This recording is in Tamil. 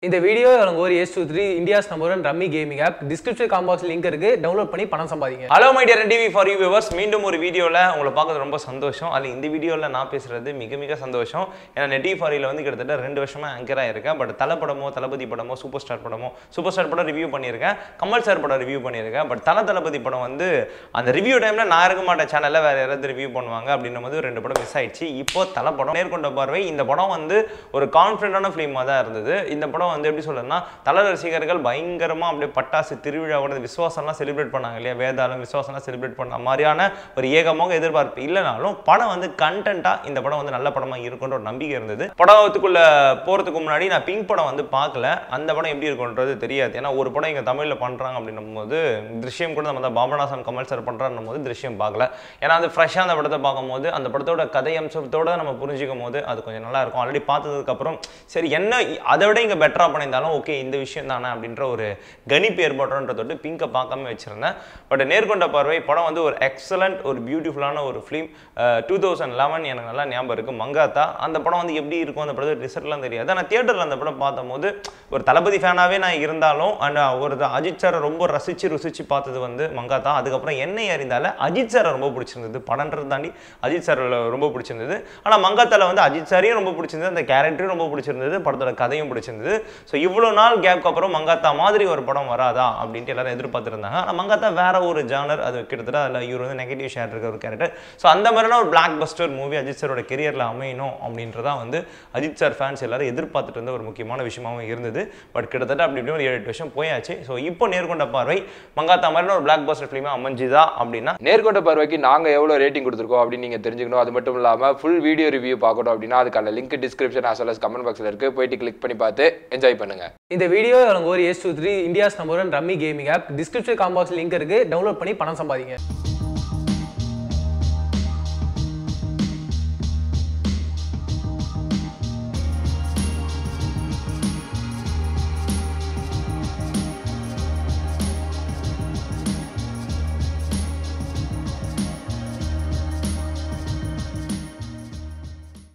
இந்த வீடியோ வழங்க ஒரு S two three India's number one rummy gaming app description காம்பாக்ஸ் லிங்க் இருக்கு டவுன்லோட் பண்ணி பணம் சம்பாதிங்க hello my dear TV for you viewers மீண்டும் ஒரு வீடியோவில் உங்களை பார்க்கறது ரொம்ப சந்தோஷம் அதில் இந்த வீடியோவில் நான் பேசுறது மிக மிக சந்தோஷம் ஏன்னா நெட்டி ஃபாரியில் வந்து கிட்டத்தட்ட ரெண்டு வருஷமா ஆங்கராக இருக்கேன் பட் தலை படமோ தளபதி படமோ சூப்பர் ஸ்டார் படமோ சூப்பர் ஸ்டார் படம் ரிவ்யூ பண்ணியிருக்கேன் கமல் சார் படம் ரிவ்யூ பண்ணியிருக்கேன் பட் தல தளபதி படம் வந்து அந்த ரிவ்யூ டைமில் நான் இருக்க மாட்டேன் சேனலில் வேறு யாராவது ரிவ்யூ பண்ணுவாங்க அப்படின்னும் போது ரெண்டு படம் மிஸ் ஆயிடுச்சு இப்போ தலை படம் நேர்கொண்ட பார்வை இந்த படம் வந்து ஒரு கான்ஃபிடண்டான ஃபிலிமாக தான் இருந்தது இந்த படம் வந்து எப்படி சொல்றதுன்னா தல ரசிகர்கள் பயங்கரமாக அப்படியே பட்டாசு திருவிழாவோட விசுவாசம்லாம் செலிப்ரேட் பண்ணாங்க இல்லையா வேதாளம் விசுவாசம்லாம் செலிப்ரேட் பண்ண மாதிரியான ஒரு ஏகமாக எதிர்பார்ப்பு இல்லைனாலும் படம் வந்து கண்டென்ட்டாக இந்த படம் வந்து நல்ல படமாக இருக்குன்ற ஒரு நம்பிக்கை இருந்தது படத்துக்குள்ள போகிறதுக்கு முன்னாடி நான் பிங்க் படம் வந்து பார்க்கல அந்த படம் எப்படி இருக்குன்றது தெரியாது ஏன்னா ஒரு படம் இங்கே தமிழில் பண்ணுறாங்க அப்படின்னும் போது திருஷ்யம் கூட நம்ம தான் பாபநாசன் கமல் சார் பண்ணுறாருன்னும் போது திருஷ்யம் பார்க்கல ஏன்னா அது ஃப்ரெஷ்ஷாக அந்த படத்தை பார்க்கும்போது அந்த படத்தோட கதை அம்சத்தோட நம்ம புரிஞ்சிக்கும் போது அது கொஞ்சம் நல்லா இருக்கும் ஆல்ரெடி பார்த்ததுக்கப்புறம் சரி என்ன அதை விட இங்கே பெட்டராக பண்ணியிருந்தாலும் ஓகே இந்த விஷயம் தானே அப்படின்ற ஒரு கணிப்பு ஏற்படுறன்றதோட்டு பிங்கை பார்க்காம வச்சுருந்தேன் பட் நேர்கொண்ட பார்வை படம் வந்து ஒரு எக்ஸலண்ட் ஒரு பியூட்டிஃபுல்லான ஒரு ஃபிலிம் டூ தௌசண்ட் லெவன் எனக்கு நல்லா ஞாபகம் இருக்குது மங்காத்தா அந்த படம் வந்து எப்படி இருக்கும் அந்த படத்தோட ரிசல்ட்லாம் தெரியாது ஆனால் தியேட்டரில் அந்த படம் பார்த்தபோது ஒரு தளபதி ஃபேனாகவே நான் இருந்தாலும் அண்ட் ஒரு அஜித் சாரை ரொம்ப ரசித்து ருசித்து பார்த்தது வந்து மங்காத்தா அதுக்கப்புறம் என்னை அறிந்தால அஜித் சாரை ரொம்ப பிடிச்சிருந்தது படன்றது தாண்டி அஜித் சார் ரொம்ப பிடிச்சிருந்தது ஆனால் மங்காத்தால வந்து அஜித் சாரையும் ரொம்ப பிடிச்சிருந்தது அந்த கேரக்டரும் ரொம்ப பிடிச்சிருந்தது படத்தோட கதையும் பிடிச்சிருந்தது ஸோ இவ்வளோ நாள் கேப்க்கு அப்புறம் மங்காத்தா மாதிரி ஒரு படம் வராதா அப்படின்ட்டு எல்லாரும் எதிர்பார்த்துருந்தாங்க ஆனால் மங்காத்தா வேற ஒரு ஜானர் அது கிட்டத்தட்ட அதில் இவர் வந்து நெகட்டிவ் ஷேர் இருக்க ஒரு கேரக்டர் ஸோ அந்த மாதிரியான ஒரு பிளாக் பஸ்டர் மூவி அஜித் சாரோட கெரியரில் அமையணும் அப்படின்றதான் வந்து அஜித் சார் ஃபேன்ஸ் எல்லாரும் எதிர்பார்த்துட்டு இருந்த ஒரு முக்கியமான விஷயமாகவும் இருந்தது பட் கிட்டத்தட்ட அப்படி இப்படி ஒரு ஏழு எட்டு வருஷம் போயாச்சு ஸோ இப்போ நேர்கொண்ட பார்வை மங்காத்தா மாதிரியான ஒரு பிளாக் பஸ்டர் ஃபிலிமாக அமைஞ்சுதா அப்படின்னா நேர்கொண்ட பார்வைக்கு நாங்கள் எவ்வளோ ரேட்டிங் கொடுத்துருக்கோம் அப்படின்னு நீங்கள் தெரிஞ்சுக்கணும் அது மட்டும் இல்லாமல் ஃபுல் வீடியோ ரிவ்யூ பார்க்கணும் அப்படின்னா அதுக்கான link description as well as comment பாக்ஸில் இருக்குது போயிட்டு கிளிக் பண்ணி பார்த்து என்ஜாய் பண்ணுங்கள் இந்த வீடியோ வழங்க ஒரு S two three India's number one rummy gaming app description காம்பாக்ஸ் லிங்க் இருக்கு டவுன்லோட் பண்ணி பணம் சம்பாதிங்க